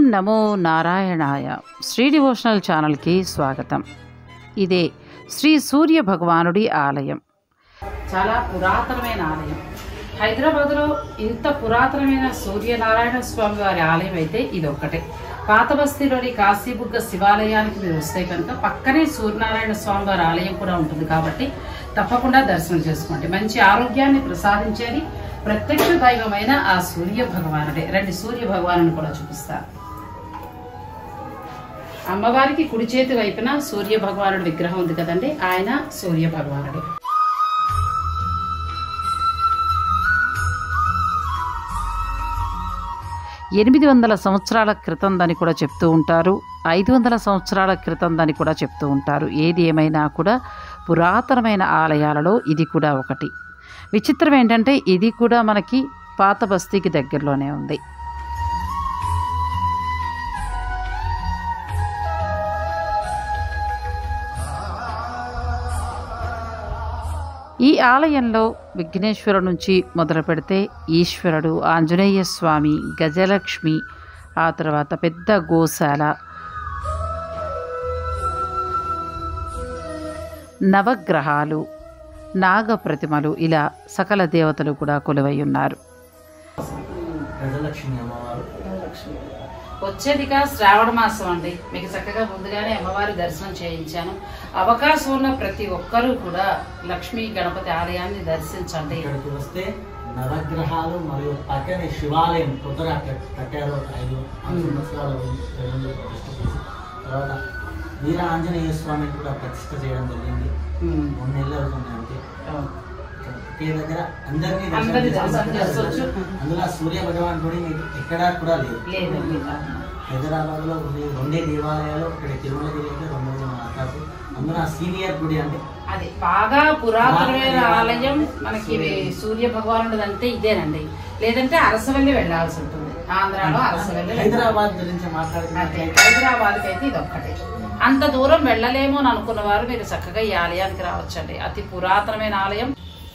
నమో నారాయణాయ శ్రీ డివోషనల్ ఛానల్కి స్వాగతం ఇదే శ్రీ సూర్య భగవానుడి ఆలయం చాలా పురాతనమైన ఆలయం హైదరాబాద్లో ఇంత పురాతనమైన సూర్యనారాయణ స్వామి వారి ఆలయం అయితే ఇది ఒక్కటే పాత బస్తీలోని కాశీబుగ్గ శివాలయానికి మీరు వస్తే కనుక పక్కనే సూర్యనారాయణ స్వామి వారి ఆలయం కూడా ఉంటుంది కాబట్టి తప్పకుండా దర్శనం చేసుకోండి మంచి ఆరోగ్యాన్ని ప్రసాదించేది ప్రత్యక్ష దైవమైన ఆ సూర్య భగవానుడే రండి సూర్య భగవాను కూడా చూపిస్తారు అమ్మవారికి కుడి చేతి వైపున సూర్య భగవానుడి విగ్రహం ఉంది కదండి ఆయన సూర్య భగవానుడు ఎనిమిది వందల సంవత్సరాల క్రితం దాన్ని కూడా చెప్తూ ఉంటారు ఐదు వందల సంవత్సరాల క్రితం దాన్ని కూడా చెప్తూ ఉంటారు ఏది ఏమైనా కూడా పురాతనమైన ఆలయాలలో ఇది కూడా ఒకటి విచిత్రం ఏంటంటే ఇది కూడా మనకి పాత బస్తీకి దగ్గరలోనే ఉంది ఈ ఆలయంలో విఘ్నేశ్వరుడు నుంచి మొదలు పెడితే ఈశ్వరుడు ఆంజనేయ స్వామి గజలక్ష్మి ఆ తర్వాత పెద్ద గోశాల నవగ్రహాలు నాగ ప్రతిమలు ఇలా సకల దేవతలు కూడా కొలువై ఉన్నారు గజలక్ష్మి అమ్మవారు వచ్చేదిగా శ్రావణ మాసం అండి మీకు చక్కగా ముందుగానే అమ్మవారి దర్శనం చేయించాను అవకాశం ఉన్న ప్రతి ఒక్కరూ కూడా లక్ష్మీ గణపతి ఆలయాన్ని దర్శించండి ఇక్కడికి వస్తే నవగ్రహాలు మరియు పక్కనే శివాలయం కొత్తగా కట్- కట్టారు ఒక ఐదు ఐదు సంవత్సరాలు రెండు ప్రతిష్ఠ చేసి తర్వాత వీర ఆంజనేయ స్వామిని కూడా ప్రతిష్ఠ చేయడం జరిగింది ఉమ్. మూడు నెలలు అవుతుంది అంతే అవును. ఇక్కడ ఒకే దగ్గర అందరినీ అందరినీ దర్శనం దర్శనం చేసుకోవచ్చు. చేసుకోవచ్చు. అందులో సూర్య భగవాన్ గుడి మీకు ఎక్కడా కూడా లేదు లేదండి హైదరాబాద్ లో ఉండే రెండే దేవాలయాలు ఇక్కడ తిరుమలగిరి అయితే రెండోది మన అత్తాపు అందులో సీనియర్ గుడి అంటే అది బాగా పురాతనమైన ఆలయం మనకి సూర్య భగవానుడు అంటే ఇదేనండి లేదంటే అరసవల్లి వెళ్ళాల్సి ఉంటుంది ఆంధ్రాలో అరసవల్లి వెళ్ళాలి. హైదరాబాద్ గురించి అంతే మాట్లాడుతున్నట్లయితే హైదరాబాద్కి అయితే ఇది ఒక్కటే అంత దూరం వెళ్ళలేము అని అనుకున్న వారు మీరు చక్కగా ఈ ఆలయానికి రావచ్చండి అతి పురాతనమైన ఆలయం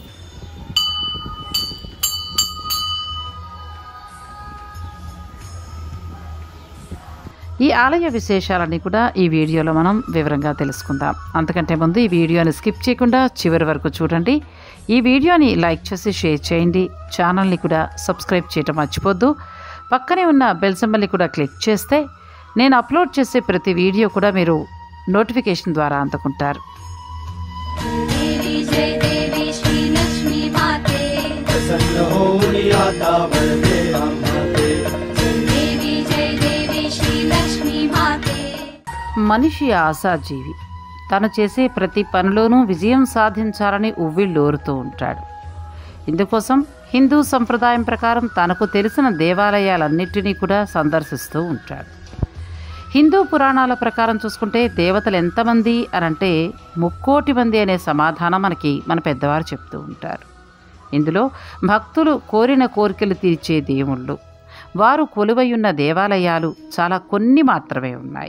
ఈ ఆలయ విశేషాలన్నీ కూడా ఈ వీడియోలో మనం వివరంగా తెలుసుకుందాం అంతకంటే ముందు ఈ వీడియోని స్కిప్ చేయకుండా చివరి వరకు చూడండి ఈ వీడియోని లైక్ చేసి షేర్ చేయండి ఛానల్ని కూడా సబ్స్క్రైబ్ చేయటం మర్చిపోద్దు పక్కనే ఉన్న బెల్ సింబల్ని కూడా క్లిక్ చేస్తే నేను అప్లోడ్ చేసే ప్రతి వీడియో కూడా మీరు నోటిఫికేషన్ ద్వారా అందుకుంటారు देवी जय देवी श्री लक्ष्मी माते प्रसन्न होनी आता बलते हम माते देवी जय देवी श्री लक्ष्मी माते మనిషి ఆశాజీవి తను చేసే ప్రతి పనిలోనూ విజయం సాధించాలని ఉవ్విళ్ళూరుతూ ఉంటాడు ఇందుకోసం హిందూ సంప్రదాయం ప్రకారం తనకు తెలిసిన దేవాలయాలన్నిటినీ కూడా సందర్శిస్తూ ఉంటాడు హిందూ పురాణాల ప్రకారం చూసుకుంటే దేవతలు ఎంతమంది అని అంటే ముక్కోటి మంది అనే సమాధానం మనకి మన పెద్దవారు చెప్తూ ఉంటారు ఇందులో భక్తులు కోరిన కోరికలు తీర్చే దేవుళ్ళు వారు కొలువై ఉన్న దేవాలయాలు చాలా కొన్ని మాత్రమే ఉన్నాయి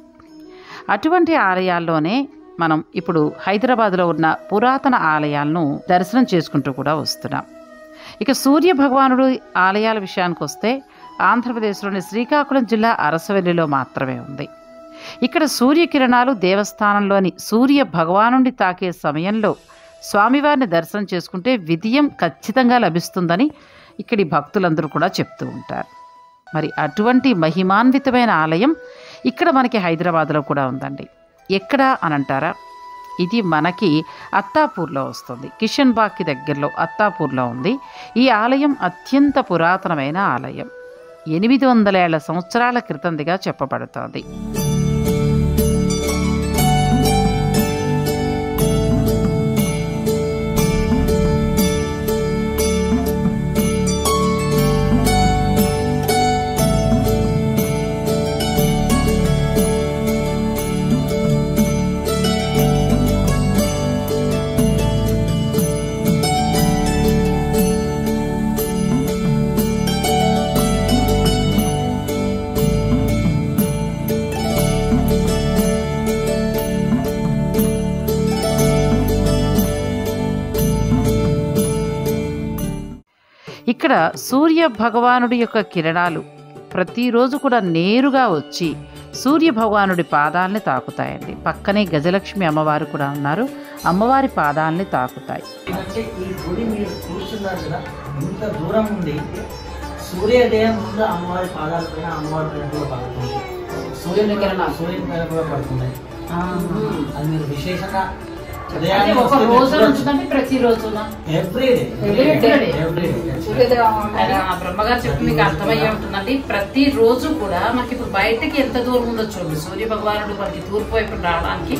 అటువంటి ఆలయాల్లోనే మనం ఇప్పుడు హైదరాబాద్లో ఉన్న పురాతన ఆలయాలను దర్శనం చేసుకుంటూ కూడా వస్తున్నాం ఇక సూర్య భగవానుడు ఆలయాల విషయానికి వస్తే ఆంధ్రప్రదేశ్లోని శ్రీకాకుళం జిల్లా అరసవెల్లిలో మాత్రమే ఉంది ఇక్కడ సూర్యకిరణాలు దేవస్థానంలోని సూర్య భగవానుడి తాకే సమయంలో స్వామివారిని దర్శనం చేసుకుంటే విజయం ఖచ్చితంగా లభిస్తుందని ఇక్కడి భక్తులందరూ కూడా చెప్తూ ఉంటారు మరి అటువంటి మహిమాన్వితమైన ఆలయం ఇక్కడ మనకి హైదరాబాద్లో కూడా ఉందండి ఎక్కడ అని అంటారా ఇది మనకి అత్తాపూర్లో వస్తుంది కిషన్ బాగ్కి దగ్గరలో అత్తాపూర్లో ఉంది ఈ ఆలయం అత్యంత పురాతనమైన ఆలయం ఎనిమిది వందల ఏళ్ల సంవత్సరాల క్రితందిగా చెప్పబడుతోంది ఇక్కడ సూర్య భగవానుడి యొక్క కిరణాలు ప్రతిరోజు కూడా నేరుగా వచ్చి సూర్య భగవానుడి పాదాలని తాకుతాయండి పక్కనే గజలక్ష్మి అమ్మవారు కూడా ఉన్నారు అమ్మవారి పాదాలని తాకుతాయి అంటే ఈ గుడి మీరు కూర్చున్నారు కదా ఇంత దూరం ఉంది సూర్యోదయం ముందు అమ్మవారి పాదాల పైన అమ్మవారి పైన కూడా పడుతుంది సూర్యుని కిరణాలు సూర్యుని పైన కూడా పడుతున్నాయి అది మీరు విశేషంగా అంటే ఒక రోజు ఉంటుందంటే ప్రతిరోజున every day Every day. Every ఆయన ఆ బ్రహ్మగారు చెప్పి మీకు అర్థమయ్యే ఉంటుందండి ప్రతి రోజు కూడా మనకి ఇప్పుడు బయటకి ఎంత దూరం ఉందో చూడండి సూర్య భగవానుడు మనకి తూర్పు వైపు రావడానికి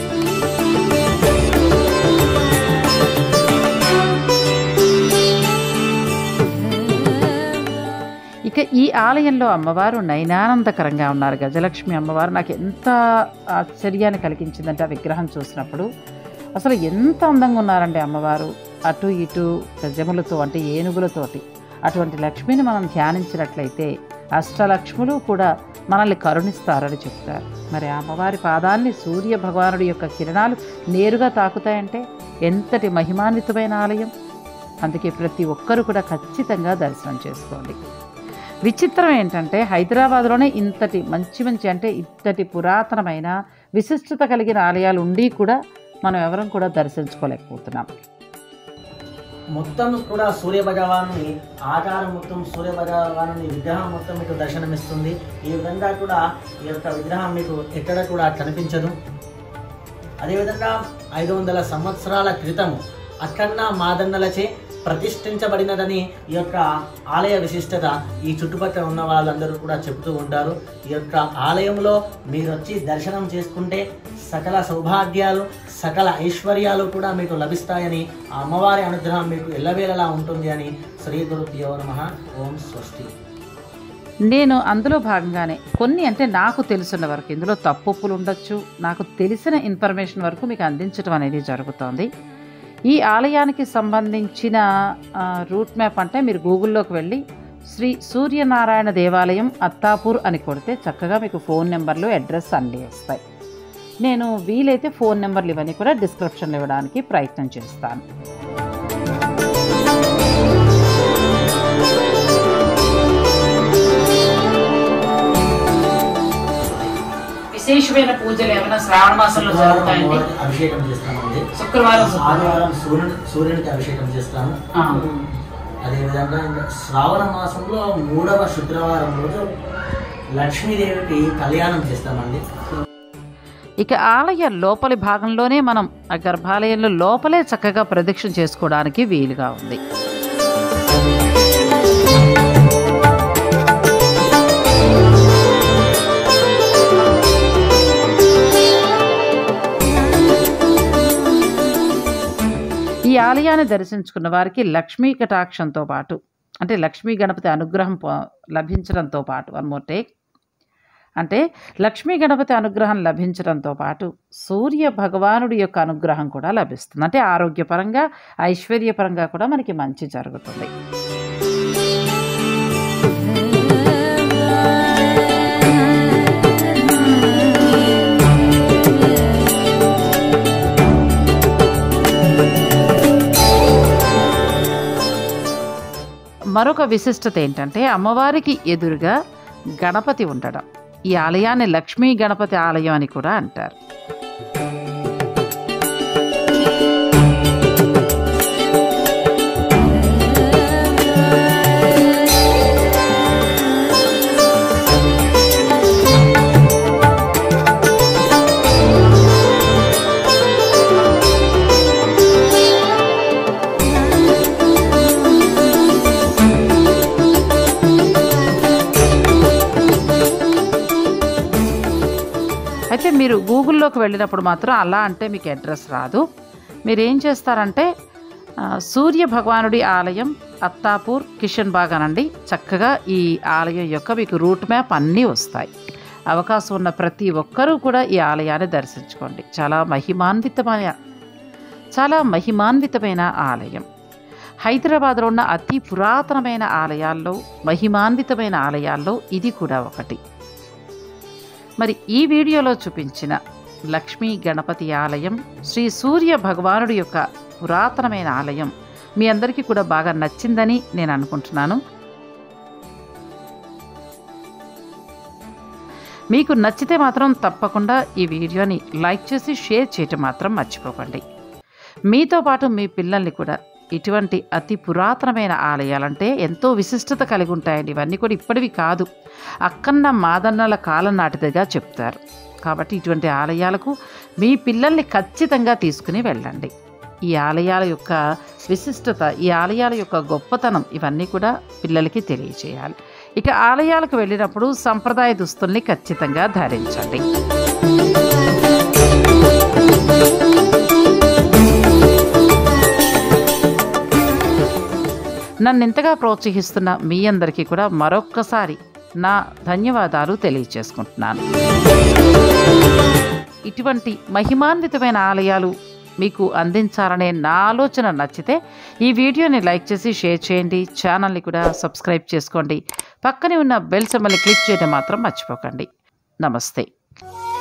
ఇక ఈ ఆలయంలో అమ్మవారు నయనానందకరంగా ఉన్నారు గజలక్ష్మి అమ్మవారు నాకు ఎంత ఆశ్చర్యాన్ని కలిగించిందంటే ఆ విగ్రహం చూసినప్పుడు అసలు ఎంత అందంగా ఉన్నారండి అమ్మవారు అటు ఇటు గజములతో అంటే ఏనుగులతోటి అటువంటి లక్ష్మిని మనం ధ్యానించినట్లయితే అష్టలక్ష్ములు కూడా మనల్ని కరుణిస్తారని చెప్తారు మరి ఆ అమ్మవారి పాదాల్ని సూర్య భగవానుడి యొక్క కిరణాలు నేరుగా తాకుతాయంటే ఎంతటి మహిమాన్వితమైన ఆలయం అందుకే ప్రతి ఒక్కరూ కూడా ఖచ్చితంగా దర్శనం చేసుకోండి విచిత్రం ఏంటంటే హైదరాబాద్లోనే ఇంతటి మంచి మంచి అంటే ఇంతటి పురాతనమైన విశిష్టత కలిగిన ఆలయాలు ఉండి కూడా మనం ఎవరం కూడా దర్శించుకోలేకపోతున్నాం మొత్తం కూడా సూర్య భగవాను ఆకారం మొత్తం సూర్య భగవాను విగ్రహం మొత్తం మీకు దర్శనమిస్తుంది ఈ విధంగా కూడా ఈ యొక్క విగ్రహం మీకు ఎక్కడ కూడా కనిపించదు అదేవిధంగా ఐదు వందల సంవత్సరాల క్రితము అక్కన్న మాదన్నలచే ప్రతిష్ఠించబడినదని ఈ యొక్క ఆలయ విశిష్టత ఈ చుట్టుపక్కల ఉన్న వాళ్ళందరూ కూడా చెబుతూ ఉంటారు ఈ యొక్క ఆలయంలో మీరు వచ్చి దర్శనం చేసుకుంటే సకల సౌభాగ్యాలు సకల ఐశ్వర్యాలు కూడా మీకు లభిస్తాయని ఆ అమ్మవారి అనుగ్రహం మీకు ఎల్లవేళలా ఉంటుంది అని శ్రీ గురుభ్యో నమ ఓం స్వస్తి నేను అందులో భాగంగానే కొన్ని అంటే నాకు తెలుసున్న వరకు ఇందులో తప్పులు ఉండొచ్చు నాకు తెలిసిన ఇన్ఫర్మేషన్ వరకు మీకు అందించడం అనేది జరుగుతోంది ఈ ఆలయానికి సంబంధించిన ఆ, రూట్ మ్యాప్ అంటే మీరు గూగుల్లోకి వెళ్ళి శ్రీ సూర్యనారాయణ దేవాలయం అత్తాపూర్ అని కొడితే చక్కగా మీకు ఫోన్ నెంబర్లు అడ్రస్ అన్నీ వస్తాయి నేను వీలైతే ఫోన్ నెంబర్లు ఇవన్నీ కూడా డిస్క్రిప్షన్లో ఇవ్వడానికి ప్రయత్నం చేస్తాను విశేషమైన పూజలు ఏమైనా శ్రావణ మాసంలో జరుగుతాయండి అమ్మవారికి అభిషేకం చేస్తామండి శుక్రవారం ఆదివారం సూర్యుని సూర్యునికి అభిషేకం చేస్తాము ఆ. అదేవిధంగా ఇంకా శ్రావణ మాసంలో మూడవ శుక్రవారం రోజు లక్ష్మీదేవికి కళ్యాణం చేస్తామండి ఇక ఆలయ లోపలి భాగంలోనే మనం ఆ గర్భాలయంలో లోపలే చక్కగా ప్రదక్షిణ చేసుకోవడానికి వీలుగా ఉంది ఈ ఆలయాన్ని దర్శించుకున్న వారికి లక్ష్మీ కటాక్షంతో పాటు అంటే లక్ష్మీ గణపతి అనుగ్రహం పో- లభించడంతో పాటు వన్ మోర్ టేక్ అంటే లక్ష్మీ గణపతి అనుగ్రహం లభించడంతో పాటు సూర్య భగవానుడి యొక్క అనుగ్రహం కూడా లభిస్తుంది అంటే ఆరోగ్యపరంగా ఐశ్వర్యపరంగా కూడా మనకి మంచి జరుగుతుంది మరొక విశిష్టత ఏంటంటే అమ్మవారికి ఎదురుగా గణపతి ఉండడం ఈ ఆలయాన్ని లక్ష్మీ గణపతి ఆలయం అని కూడా అంటారు అయితే మీరు గూగుల్లోకి వెళ్ళినప్పుడు మాత్రం అలా అంటే మీకు అడ్రస్ రాదు మీరు ఏం చేస్తారంటే ఆ, సూర్య భగవానుడి ఆలయం అత్తాపూర్ కిషన్ బాగ్ అనండి చక్కగా ఈ ఆలయం యొక్క మీకు రూట్ మ్యాప్ అన్నీ వస్తాయి అవకాశం ఉన్న ప్రతి ఒక్కరూ కూడా ఈ ఆలయాన్ని దర్శించుకోండి చాలా మహిమాన్వితమైన చాలా మహిమాన్వితమైన ఆలయం హైదరాబాద్లో ఉన్న అతి పురాతనమైన ఆలయాల్లో మహిమాన్వితమైన ఆలయాల్లో ఇది కూడా ఒకటి మరి ఈ వీడియోలో చూపించిన లక్ష్మీ గణపతి ఆలయం శ్రీ సూర్య భగవానుడి యొక్క పురాతనమైన ఆలయం మీ అందరికీ కూడా బాగా నచ్చిందని నేను అనుకుంటున్నాను మీకు నచ్చితే మాత్రం తప్పకుండా ఈ వీడియోని లైక్ చేసి షేర్ చేయటం మాత్రం మర్చిపోకండి మీతో పాటు మీ పిల్లల్ని కూడా ఇటువంటి అతి పురాతనమైన ఆలయాలంటే ఎంతో విశిష్టత కలిగి ఉంటాయండి ఇవన్నీ కూడా ఇప్పటివి కాదు అక్కన్న మాదన్నల కాలం నాటిదిగా చెప్తారు కాబట్టి ఇటువంటి ఆలయాలకు మీ పిల్లల్ని ఖచ్చితంగా తీసుకుని వెళ్ళండి ఈ ఆలయాల యొక్క విశిష్టత ఈ ఆలయాల యొక్క గొప్పతనం ఇవన్నీ కూడా పిల్లలకి తెలియచేయాలి ఇక ఆలయాలకు వెళ్ళినప్పుడు సంప్రదాయ దుస్తుల్ని ఖచ్చితంగా ధరించండి నన్ను ఇంతగా ప్రోత్సహిస్తున్న మీ అందరికీ కూడా మరొక్కసారి నా ధన్యవాదాలు తెలియచేసుకుంటున్నాను ఇటువంటి మహిమాన్వితమైన ఆలయాలు మీకు అందించాలనే నా ఆలోచన నచ్చితే ఈ వీడియోని లైక్ చేసి షేర్ చేయండి ఛానల్ని కూడా సబ్స్క్రైబ్ చేసుకోండి పక్కనే ఉన్న బెల్ సింబల్ని క్లిక్ చేయడం మాత్రం మర్చిపోకండి నమస్తే